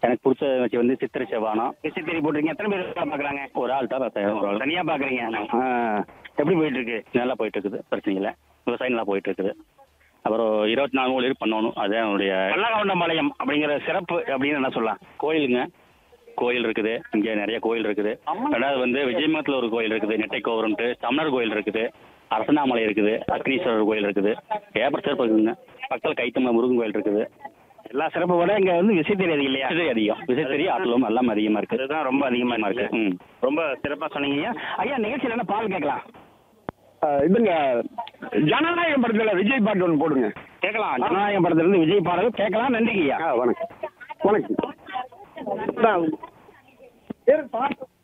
எனக்கு பிடிச்ச வச்சு வந்து சித்திரை செவ்வானம் விசித்திரி போட்டிருக்கீங்க எத்தனை பேர் வேலை பார்க்குறாங்க ஒரு ஆள் தான் பார்த்தேன் ஒரு ஆள் தனியா பார்க்குறீங்க ஆ எப்படி போயிட்டு இருக்கு நல்லா போயிட்டு இருக்குது பிரச்சனை இல்லை விவசாயம் நல்லா போயிட்டு இருக்குது அப்புறம் இருபத்தி நாலு ஊழியர் பண்ணணும் அதுதான் என்னுடைய வல்லகவுண்டம்பாளையம் அப்படிங்கிற சிறப்பு அப்படின்னு என்ன சொல்லலாம் கோயிலுங்க கோயில் இருக்குது இங்கே நிறைய கோயில் இருக்குது ரெண்டாவது வந்து விஜயமங்கலத்தில் ஒரு கோயில் இருக்குது நெட்டை கோபுரம்ட்டு சமணர் கோயில் இருக்குது அரசனாமலை இருக்குது அக்னீஸ்வரர் கோயில் இருக்குது ஏப்பர் சிறப்பு இருக்குங்க பக்கத்தில் கைத்தம்ம முருகன் கோயில் இருக்குது எல்லா சிறப்பு விட இங்க வந்து விசித்திரி அதிகம் இல்லையா விசைத்தறி அதிகம் விசைத்தறி ஆத்தலும் எல்லாம் அதிகமாக இருக்குது அதுதான் ரொம்ப அதிகமா இருக்கு ம் ரொம்ப சிறப்பா சொன்னீங்க ஐயா நிகழ்ச்சியில் என்ன பால் கேட்கலாம் இதுங்க ஜனநாயகம் படத்துல விஜய் பாட்டு ஒன்று போடுங்க கேட்கலாம் ஜனநாயகம் படத்துல இருந்து விஜய் பாடல் கேட்கலாம் நன்றிங்க ஐயா ஆ வணக்கம் வணக்கம்